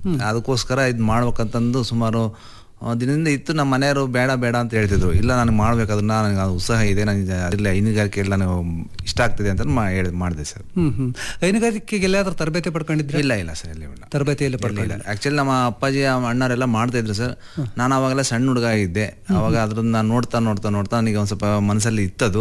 ಅದಕ್ಕೋಸ್ಕರ ಇದು ಮಾಡ್ಬೇಕಂತಂದು ಸುಮಾರು ಆ, ದಿನದಿಂದ ಇತ್ತು ನಮ್ಮ ಮನೆಯವರು ಬೇಡ ಬೇಡ ಅಂತ ಹೇಳ್ತಿದ್ರು ಇಲ್ಲ ನನಗೆ ಮಾಡ್ಬೇಕು ಅದನ್ನ ನನಗೆ ಅದು ಉತ್ಸಾಹ ಇದೆ ನನಗೆ ಅದರಲ್ಲಿ ಹೈನುಗಾರಿಕೆ ಎಲ್ಲ ನಾನು ಇಷ್ಟ ಆಗ್ತಿದೆ ಅಂತ ಮಾ ಹೇಳಿ ಮಾಡಿದೆ ಸರ್ ಹ್ಮ್ ಹ್ಮ್ ಹೈನುಗಾರಿಕೆಗೆ ಎಲ್ಲಾದ್ರೂ ತರಬೇತಿ ಪಡ್ಕೊಂಡಿದ್ರೆ ಇಲ್ಲ ಇಲ್ಲ ಸರ್ ಇಲ್ಲಿ ಇಲ್ಲ ತರಬೇತಿಯಲ್ಲಿ ಪಡ್ಕೊಂಡಿಲ್ಲ ಆಕ್ಚುಲಿ ನಮ್ಮ ಅಪ್ಪಾಜಿ ಅಣ್ಣರೆಲ್ಲ ಮಾಡ್ತಾ ಇದ್ರು ಸರ್ ನಾನು ಅವಾಗೆಲ್ಲ ಸಣ್ಣ ಹುಡುಗ ಇದ್ದೆ ಅವಾಗ ಅದ್ರನ್ನ ನೋಡ್ತಾ ನೋಡ್ತಾ ನೋಡ್ತಾ ನನಗೆ ಒಂದು ಸ್ವಲ್ಪ ಮನಸ್ಸಲ್ಲಿ ಇತ್ತದು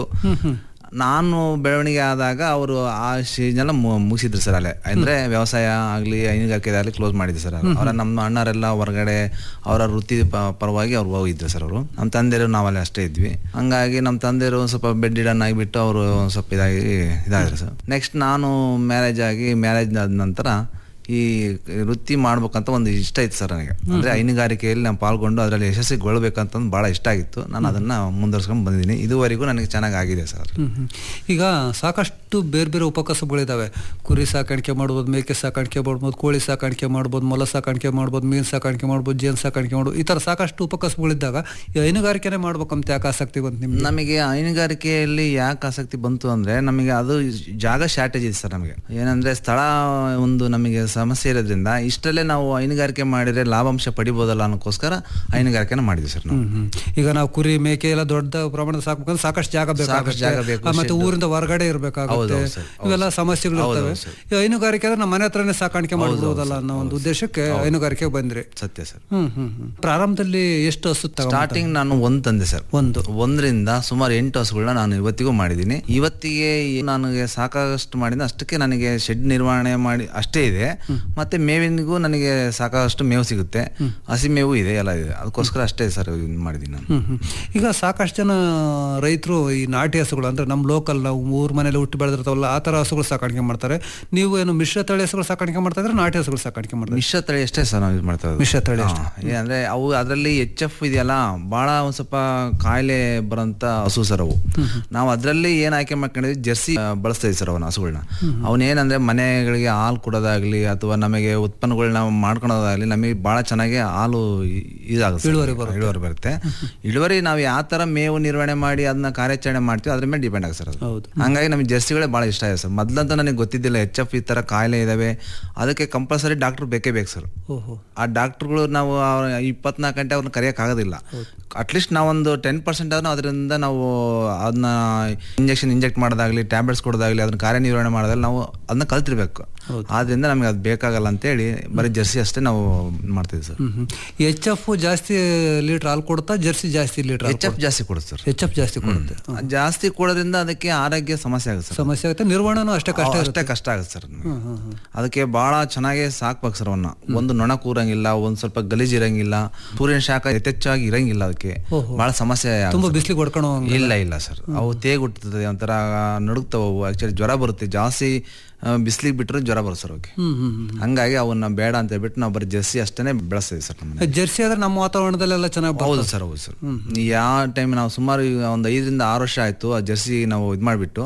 ನಾನು ಬೆಳವಣಿಗೆ ಆದಾಗ ಅವರು ಆ ಸ್ಟೇಜ್ನೆಲ್ಲ ಮುಗಿಸಿದ್ರು ಸರ್ ಅಲ್ಲೇ ಅಂದ್ರೆ ವ್ಯವಸಾಯ ಆಗಲಿ ಹೈನುಗಾರಿಕೆ ಆಗಲಿ ಕ್ಲೋಸ್ ಮಾಡಿದ್ರು ಸರ್ ಅವರ ನಮ್ಮ ಅಣ್ಣರೆಲ್ಲ ಹೊರಗಡೆ ಅವರ ವೃತ್ತಿ ಪ- ಪರವಾಗಿ ಅವ್ರು ಹೋಗಿದ್ರು ಸರ್ ಅವರು ನಮ್ಮ ತಂದೆಯರು ನಾವಲ್ಲೇ ಅಷ್ಟೇ ಇದ್ವಿ ಹಂಗಾಗಿ ನಮ್ಮ ತಂದೆಯರು ಒಂದ್ ಸ್ವಲ್ಪ ಬೆಡ್ ಇಡನ್ ಆಗಿಬಿಟ್ಟು ಅವರು ಸ್ವಲ್ಪ ಇದಾಗಿ ಇದಾದ್ರು ಸರ್ ನೆಕ್ಸ್ಟ್ ನಾನು ಮ್ಯಾರೇಜ್ ಆಗಿ ಮ್ಯಾರೇಜ್ ಆದ ನಂತರ ಈ ವೃತ್ತಿ ಮಾಡ್ಬೇಕಂತ ಒಂದು ಇಷ್ಟ ಇತ್ತು ಸರ್ ನನಗೆ ಅಂದ್ರೆ ಹೈನುಗಾರಿಕೆಯಲ್ಲಿ ನಾನು ಪಾಲ್ಗೊಂಡು ಅದರಲ್ಲಿ ಯಶಸ್ವಿಗೊಳ್ಬೇಕಂತ ಭಾಳ ಇಷ್ಟ ಆಗಿತ್ತು ನಾನು ಅದನ್ನ ಮುಂದುವರ್ಸ್ಕೊಂಡು ಬಂದಿದ್ದೀನಿ ಇದುವರೆಗೂ ನನಗೆ ಚೆನ್ನಾಗಿ ಆಗಿದೆ ಸರ್ ಹ್ಮ್ ಹ್ಮ್. ಈಗ ಸಾಕಷ್ಟು ಬೇರೆ ಬೇರೆ ಉಪಕಸಬುಗಳಿದಾವೆ ಕುರಿ ಸಾಕಾಣಿಕೆ ಮಾಡ್ಬೋದು ಮೇಕೆ ಸಾಕಾಣಿಕೆ ಮಾಡ್ಬೋದು ಕೋಳಿ ಸಾಕಾಣಿಕೆ ಮಾಡ್ಬೋದು ಮೊಲ ಸಾಕಾಣಿಕೆ ಮಾಡ್ಬೋದು ಮೀನು ಸಾಕಾಣಿಕೆ ಮಾಡ್ಬೋದು ಜೇನು ಸಾಕಾಣಿಕೆ ಮಾಡ್ಬೋದು ಈ ಥರ ಸಾಕಷ್ಟು ಉಪಕಸಬುಗಳಿದ್ದಾಗ ಈ ಹೈನುಗಾರಿಕೆನೇ ಮಾಡ್ಬೇಕಂತ ಯಾಕೆ ಆಸಕ್ತಿ ಬಂತು ನಿಮ್ಗೆ ನಮಗೆ ಹೈನುಗಾರಿಕೆಯಲ್ಲಿ ಯಾಕೆ ಆಸಕ್ತಿ ಬಂತು ಅಂದ್ರೆ ನಮಗೆ ಅದು ಜಾಗ ಶಾರ್ಟೇಜ್ ಇದೆ ಸರ್ ನಮಗೆ ಏನಂದ್ರೆ ಸ್ಥಳ ಒಂದು ನಮಗೆ ಸಮಸ್ಯೆ ಇರೋದ್ರಿಂದ ಇಷ್ಟಲ್ಲೇ ನಾವು ಹೈನುಗಾರಿಕೆ ಮಾಡಿದ್ರೆ ಲಾಭಾಂಶ ಪಡಿಬೋದಲ್ಲ ಅನ್ನೋಕ್ಕೋಸ್ಕರ ಹೈನುಗಾರಿಕೆನ ಮಾಡಿದ್ವಿ ಸರ್ ನಾವು ಹ್ಮ್ ಹ್ಮ್. ಈಗ ನಾವು ಕುರಿ ಮೇಕೆ ಎಲ್ಲ ದೊಡ್ಡ ಪ್ರಮಾಣದ ಸಾಕ್ಬೇಕಂದ್ರೆ ಸಾಕಷ್ಟು ಜಾಗ ಬೇಕಾಗುತ್ತೆ ಜಾಗ ಬೇಕು, ಆ, ಮತ್ತೆ ಊರಿಂದ ಹೊರಗಡೆ ಇರಬೇಕಾಗುತ್ತೆ ಹೌದು, ಸರ್. ಇವೆಲ್ಲ ಸಮಸ್ಯೆಗಳು ಇರ್ತವೆ ಈ ಹೈನುಗಾರಿಕೆ ಅಂದ್ರೆ ನಮ್ಮ ಮನೆ ಹತ್ರನೇ ಸಾಕಾಣಿಕೆ ಮಾಡ್ಬೋದಲ್ಲ ಅನ್ನೋ ಒಂದು ಉದ್ದೇಶಕ್ಕೆ ಹೈನುಗಾರಿಕೆ ಬಂದ್ರಿ ಸತ್ಯ ಸರ್ ಹ್ಮ್ ಹ್ಮ್ ಹ್ಮ್. ಪ್ರಾರಂಭದಲ್ಲಿ ಎಷ್ಟು ಹಸು ತಗೊಂಡ್ ಸ್ಟಾರ್ಟಿಂಗ್ ನಾನು ಒಂದ್ ತಂದೆ ಸರ್ ಒಂದು ಒಂದರಿಂದ ಸುಮಾರು ಎಂಟು ಹಸುಗಳನ್ನ ನಾನು ಇವತ್ತಿಗೂ ಮಾಡಿದ್ದೀನಿ ಇವತ್ತಿಗೆ ಈ ನನಗೆ ಸಾಕಷ್ಟು ಮಾಡಿದ ಅಷ್ಟಕ್ಕೆ ನನಗೆ ಶೆಡ್ ನಿರ್ವಹಣೆ ಮಾಡಿ ಅಷ್ಟೇ ಇದೆ ಮತ್ತೆ ಮೇವಿನಿಗೂ ನನಗೆ ಸಾಕಷ್ಟು ಮೇವು ಸಿಗುತ್ತೆ ಹಸಿ ಮೇವು ಇದೆ ಎಲ್ಲ ಇದೆ ಅದಕ್ಕೋಸ್ಕರ ಅಷ್ಟೇ ಸರ್ ಇದ್ ಮಾಡಿದ್ದೀನಿ ನಾನು ಹ್ಮ್ ಹ್ಮ್. ಈಗ ಸಾಕಷ್ಟು ಜನ ರೈತರು ಈ ನಾಟಿ ಹಸುಗಳು ಅಂದ್ರೆ ನಮ್ಮ ಲೋಕಲ್ ನಾವು ಊರ್ ಮನೇಲಿ ಹುಟ್ಟಿ ಬೆಳೆದಿರ್ತಾವಲ್ಲ ಆ ತರ ಹಸುಗಳು ಸಾಕಾಣಿಕೆ ಮಾಡ್ತಾರೆ ನೀವು ಏನು ಮಿಶ್ರ ತಳಿ ಹಸುಗಳು ಸಾಕಾಣಿಕೆ ಮಾಡ್ತಾ ಇದ್ರೆ ನಾಟಿ ಹಸುಗಳು ಸಾಕಾಣಿಕೆ ಮಾಡ್ತಾರೆ ಮಿಶ್ರ ತಳಿ ಅಷ್ಟೇ ಸರ್ ನಾವು ಯೂಸ್ ಮಾಡ್ತಾ ಇರೋದು. ಮಿಶ್ರ ತಳಿ ಹಾ, ಏನಂದ್ರೆ ಅವು ಅದರಲ್ಲಿ ಎಚ್ ಎಫ್ ಇದೆಯಲ್ಲ ಬಹಳ ಒಂದ್ ಸ್ವಲ್ಪ ಕಾಯಿಲೆ ಬರೋಂತ ಹಸು ಸರ್ ಅವು ನಾವು ಅದರಲ್ಲಿ ಏನ್ ಆಯ್ಕೆ ಮಾಡ್ಕೊಂಡಿದ್ವಿ ಜರ್ಸಿ ಆ, ಬಳಸ್ತಾ ಇದ್ವಿ ಸರ್ ಅವನ ಹಸುಗಳನ್ನ ಅವನೇನಂದ್ರೆ ಮನೆಗಳಿಗೆ ಹಾಲು ಕೊಡೋದಾಗ್ಲಿ ಅಥವಾ ನಮಗೆ ಉತ್ಪನ್ನಗಳನ್ನ ಮಾಡ್ಕೊಳೋದಾಗ್ಲಿ ನಮಗೆ ಬಹಳ ಚೆನ್ನಾಗಿ ಹಾಲು ಇ- ಇದಾಗುತ್ತೆ ಸರ್. ಇಳುವರಿ ಇಳುವರಿ ಬರುತ್ತೆ ಇಳುವರಿ ನಾವು ಯಾವ ತರ ಮೇವು ನಿರ್ವಹಣೆ ಮಾಡಿ ಅದನ್ನ ಕಾರ್ಯಾಚರಣೆ ಮಾಡ್ತೀವಿ ಅದ್ರ ಮೇಲೆ ಡಿಪೆಂಡ್ ಆಗುತ್ತೆ ಸರ್ ಅದು ಹೌದು ಹಂಗಾಗಿ ನಮಗೆ ಜರ್ಸಿಗಳೇ ಭಾಳ ಇಷ್ಟ ಇದೆ ಸರ್ ಮೊದ್ಲಂತ ನನಗೆ ಗೊತ್ತಿದ್ದಿಲ್ಲ ಎಚ್ ಎಫ್ ಈ ಥರ ಕಾಯಿಲೆ ಇದಾವೆ ಅದಕ್ಕೆ ಕಂಪಲ್ಸರಿ ಡಾಕ್ಟರ್ ಬೇಕೇ ಬೇಕು ಸರ್ ಓಹೋ ಆ ಡಾಕ್ಟರ್ಗಳು ನಾವು ಇಪ್ಪತ್ನಾಲ್ಕು ಗಂಟೆ ಅವ್ರನ್ನ ಕರೆಯೋಕೆ ಆಗೋದಿಲ್ಲ ಅಟ್ಲೀಸ್ಟ್ ನಾವೊಂದು ಟೆನ್ ಪರ್ಸೆಂಟ್ ಆದ್ರೂ ಅದರಿಂದ ನಾವು ಅದನ್ನ ಇಂಜೆಕ್ಷನ್ ಇಂಜೆಕ್ಟ್ ಮಾಡೋದಾಗ್ಲಿ ಟ್ಯಾಬ್ಲೆಟ್ಸ್ ಕೊಡೋದಾಗ್ಲಿ ಅದನ್ನ ಕಾರ್ಯನಿರ್ವಹಣೆ ಮಾಡೋದಾಗ್ಲಿ ನಾವು ಅದನ್ನ ಕಲ್ತಿರ್ಬೇಕು ಆದ್ರಿಂದ ನಮಗೆ ಅದು ಬೇಕಾಗಲ್ಲ ಅಂತೇಳಿ ಬರೀ ಜರ್ಸಿ ಅಷ್ಟೇ ನಾವು ಮಾಡ್ತೀವಿ ಸರ್ ಹ್ಮ್ ಹ್ಮ್. ಎಚ್ ಎಫ್ ಜಾಸ್ತಿ ಲೀಟರ್ ಹಾಲು ಕೊಡುತ್ತಾ ಜರ್ಸಿ ಜಾಸ್ತಿ ಲೀಟರ್ ಎಚ್ ಎಫ್ ಜಾಸ್ತಿ ಕೊಡುತ್ತೆ ಸರ್ ಎಚ್ ಎಫ್ ಜಾಸ್ತಿ ಕೊಡುತ್ತೆ ಅದ್ ಜಾಸ್ತಿ ಕೊಡೋದ್ರಿಂದ ಅದಕ್ಕೆ ಆರೋಗ್ಯ ಸಮಸ್ಯೆ ಆಗುತ್ತೆ ಸರ್ ಸಮಸ್ಯೆ ಆಗುತ್ತೆ ನಿರ್ವಹಣೆನೂ ಅಷ್ಟೇ ಕಷ್ಟ ಅವ್ ಅಷ್ಟೇ ಕಷ್ಟ ಆಗುತ್ತೆ ಸರ್ ನಮ್ಗೆ. ಹ್ಮ್ ಹ್ಮ್ ಹ್ಮ್. ಅದಕ್ಕೆ ಬಹಳ ಚೆನ್ನಾಗಿ ಸಾಕ್ಬೇಕು ಸರ್ ಅವನ್ನ ಒಂದು ನೊಣ ಕೂರಂಗಿಲ್ಲ ಒಂದ್ ಸ್ವಲ್ಪ ಗಲೀಜ್ ಇರಂಗಿಲ್ಲ ಸೂರ್ಯನ ಶಾಖ ಯಥೇಚ್ಛವಾಗಿ ಇರಂಗಿಲ್ಲ ಅದಕ್ಕೆ ಬಹಳ ಸಮಸ್ಯೆ ಆಗುತ್ತೆ ತುಂಬಾ ಸರ್. ಬಿಸಿಲಿಗೆ ಹೊಡ್ಕೊಂಡು ಹೋಗಂಗಿಲ್ಲ. ಇಲ್ಲ ಇಲ್ಲ ಸರ್ ಅವು ತೇಗ್ ಹುಟ್ಟುತ್ತದೆ ಒಂಥರ ನಡುಗ್ತಾವ ಅವು ಆಕ್ಚುಲಿ ಜ್ವರ ಬರುತ್ತೆ ಜಾಸ್ತಿ ಬಿಸಿಲಿಗೆ ಬಿಟ್ಟರೆ ಜ್ವರ ಬರುತ್ತೆ ಸರ್ ಅವಕ್ಕೆ ಹ್ಮ್ ಹ್ಮ್ ಹ್ಮ್. ಹಂಗಾಗಿ ಅವನ್ನ ಬೇಡ ಅಂತ ಹೇಳ್ಬಿಟ್ಟು ನಾವು ಬರೀ ಜರ್ಸಿ ಅಷ್ಟೇ ಬೆಳೆಸ್ತೀವಿ ಸರ್ ನಮ್ಮ ಜರ್ಸಿ ಆದ್ರೆ ನಮ್ಮ ವಾತಾವರಣದಲ್ಲೆಲ್ಲ ಚೆನ್ನಾಗಿ ಹೌದು ಸರ್ ಹೌದು ಸರ್ ಯಾವ ಟೈಮ್ ನಾವು ಸುಮಾರು ಈಗ ಒಂದು ಐದರಿಂದ ಆರು ವರ್ಷ ಆಯ್ತು ಆ ಜರ್ಸಿ ನಾವು ಇದು ಮಾಡಿಬಿಟ್ಟು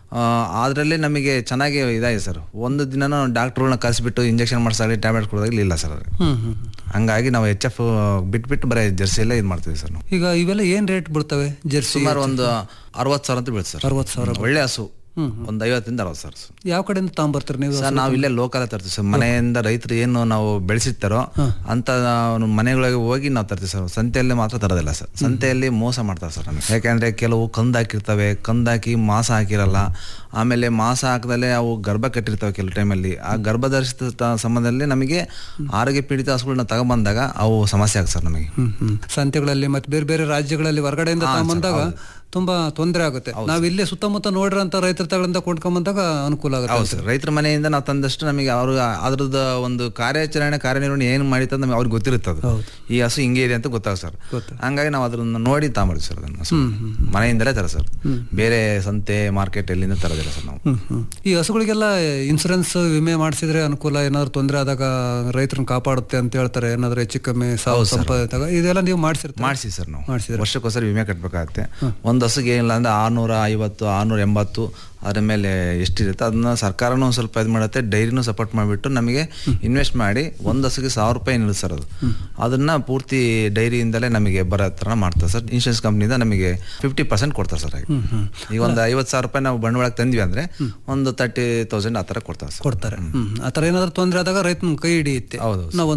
ಅದರಲ್ಲೇ ನಮಗೆ ಚೆನ್ನಾಗಿ ಇದಾಗಿದೆ ಸರ್ ಒಂದು ದಿನನೂ ಡಾಕ್ಟ್ರುಗಳನ್ನ ಕರೆಸಿಬಿಟ್ಟು ಇಂಜೆಕ್ಷನ್ ಮಾಡಿಸಾಗಲಿ ಟ್ಯಾಬ್ಲೆಟ್ ಕೊಡೋದಾಗಲಿ ಇಲ್ಲ ಸರ್ ಅದು ಹ್ಮ್ ಹ್ಮ್ ಹಂಗಾಗಿ ನಾವು ಎಚ್ ಎಫ್ ಬಿಟ್ಬಿಟ್ಟು ಬರೀ ಜರ್ಸಿಯಲ್ಲೇ ಇದು ಮಾಡ್ತೀವಿ ಸರ್ ನಾವು ಈಗ ಇವೆಲ್ಲ ಏನ್ ರೇಟ್ ಬೀಳ್ತವೆ ಜರ್ಸಿ ಸುಮಾರು ಒಂದು ಅರವತ್ತು ಸಾವಿರ ಅಂತ ಬೀಳುತ್ತೆ ಸರ್ ಅರವತ್ತು ಸಾವಿರ ಒಳ್ಳೆ ಹಸು ಒಂದು ಐವತ್ತರಿಂದ ಅರವತ್ತು ಸಾವಿರ ಸರ್ ಯಾವ ಕಡೆಯಿಂದ ತಗೊಂಬರ್ತೀರಿ ನೀವು ಸರ್ ನಾವು ಇಲ್ಲೇ ಲೋಕಲ್ ತರ್ತೀವಿ ಸರ್ ಮನೆಯಿಂದ ರೈತರು ಏನು ನಾವು ಬೆಳೆಸಿರ್ತಾರೋ ಅಂತ ಮನೆಗಳಿಗೆ ಹೋಗಿ ನಾವು ತರ್ತೀವಿ ಸರ್ ಸಂತೆಯಲ್ಲಿ ಮಾತ್ರ ತರೋದಿಲ್ಲ ಸರ್ ಸಂತೆಯಲ್ಲಿ ಮೋಸ ಮಾಡ್ತಾರೆ ಸರ್ ನಮಗೆ ಯಾಕೆಂದ್ರೆ ಕೆಲವು ಕಂದು ಹಾಕಿರ್ತವೆ ಕಂದು ಹಾಕಿ ಮಾಸ ಹಾಕಿರಲ್ಲ ಆಮೇಲೆ ಮಾಸ ಹಾಕದಲ್ಲೇ ಅವು ಗರ್ಭ ಕಟ್ಟಿರ್ತವೆ ಕೆಲವು ಟೈಮಲ್ಲಿ ಆ ಗರ್ಭ ಧರಿಸಿದ ತ- ಸಂಬಂಧದಲ್ಲಿ ನಮಗೆ ಆರೋಗ್ಯ ಪೀಡಿತ ಹಸುಗಳನ್ನ ತಗೊಂಬಂದಾಗ ಅವು ಸಮಸ್ಯೆ ಆಗುತ್ತೆ ಸರ್ ನಮಗೆ ಹ್ಮ್ ಹ್ಮ್ ಸಂತೆಗಳಲ್ಲಿ ಮತ್ತೆ ಬೇರೆ ಬೇರೆ ರಾಜ್ಯಗಳಲ್ಲಿ ಹೊರಗಡೆಯಿಂದ ತಗೊಂಬಂದಾಗ ತುಂಬಾ ತೊಂದರೆ ಆಗುತ್ತೆ ನಾವು ಇಲ್ಲೇ ಸುತ್ತಮುತ್ತ ನೋಡಿರೋಂಥ ರೈತರ ತಗಳಿಂದ ಕೊಂಡ್ಕೊಂಬಂದಾಗ ಅನುಕೂಲ ಆಗುತ್ತೆ ಹೌದು ಸರ್ ರೈತರ ಮನೆಯಿಂದ ನಾವು ತಂದಷ್ಟು ನಮಗೆ ಅವರು ಅದ್ರದ್ದು ಒಂದು ಕಾರ್ಯಾಚರಣೆ ಕಾರ್ಯನಿರ್ವಹಣೆ ಏನು ಮಾಡಿತ್ತು ನಮಗೆ ಅವ್ರಿಗೆ ಗೊತ್ತಿರುತ್ತೆ ಅದು ಹೌದು. ಈ ಹಸು ಹಿಂಗೆ ಇದೆ ಅಂತ ಗೊತ್ತಾಗ ಸರ್ ಗೊತ್ತು. ಹಂಗಾಗಿ ನಾವು ಅದನ್ನ ನೋಡಿ ತಗೊಂಬರ್ತೀವಿ ಸರ್ ಅದನ್ನ ಹಸು. ಮನೆಯಿಂದಲೇ ತರ ಸರ್ ಬೇರೆ ಸಂತೆ ಮಾರ್ಕೆಟ್ ಎಲ್ಲಿಂದ ತರೋದಿಲ್ಲ ಸರ್ ನಾವು ಹ್ಮ್ ಹ್ಮ್. ಈ ಹಸುಗಳಿಗೆಲ್ಲ ಇನ್ಸೂರೆನ್ಸ್ ವಿಮೆ ಮಾಡಿಸಿದ್ರೆ ಅನುಕೂಲ ಏನಾದ್ರು ತೊಂದರೆ ಆದಾಗ ರೈತರನ್ನ ಕಾಪಾಡುತ್ತೆ ಅಂತ ಹೇಳ್ತಾರೆ ಏನಾದ್ರು ಹೆಚ್ಚು ಕಮ್ಮಿ ಸಾವು ಸಂಪಾದಿಸಿದಾಗ ಇದೆಲ್ಲ ನೀವು ಮಾಡಿಸಿರ್ತೀರಿ ಮಾಡಿಸಿ ಸರ್ ನಾವು ಮಾಡ್ಸಿದ್ರೆ. ವರ್ಷಕ್ಕೋಸ್ಕರ ವಿಮೆ ಕಟ್ಟಬೇಕಾಗತ್ತೆ ಒಂದು ಹಸುಗೆ ಏನಿಲ್ಲ ಅಂದ್ರೆ ಆರ್ನೂರ ಐವತ್ತು ಆರ್ನೂರ ಎಂಬತ್ತು ಅದ್ರ ಮೇಲೆ ಎಷ್ಟಿರುತ್ತೆ ಅದನ್ನ ಸರ್ಕಾರನೂ ಒಂದು ಸ್ವಲ್ಪ ಇದು ಮಾಡುತ್ತೆ ಡೈರಿನೂ ಸಪೋರ್ಟ್ ಮಾಡಿಬಿಟ್ಟು ನಮಗೆ ಇನ್ವೆಸ್ಟ್ ಮಾಡಿ ಒಂದು ಹಸುಗೆ ಸಾವಿರ ರೂಪಾಯಿ ನಿಲ್ಲುತ್ತೆ ಸರ್ ಅದು ಅದನ್ನ ಪೂರ್ತಿ ಡೈರಿಯಿಂದಲೇ ನಮಗೆ ಬರೋ ಥರ ಮಾಡ್ತಾರೆ ಸರ್ ಇನ್ಶೂರೆನ್ಸ್ ಕಂಪ್ನಿಯಿಂದ ನಮಗೆ ಫಿಫ್ಟಿ ಪರ್ಸೆಂಟ್ ಕೊಡ್ತಾರೆ ಸರ್ ಹಾಗೆ. ಈಗ ಒಂದು ಐವತ್ತು ಸಾವಿರ ರೂಪಾಯಿ ನಾವು ಬಂಡವಾಳಕ್ಕೆ ತಂದ್ವಿ ಅಂದ್ರೆ ಒಂದು ತರ್ಟಿ ತೌಸಂಡ್ ಆ ಥರ ಕೊಡ್ತಾರೆ ಸರ್ ಕೊಡ್ತಾರೆ ಹ್ಮ್ ಆ ಥರ ಏನಾದ್ರು ತೊಂದರೆ ಆದಾಗ ರೈತನ ಕೈ ಹಿಡಿಯುತ್ತೆ ಹೌದು ನಾವು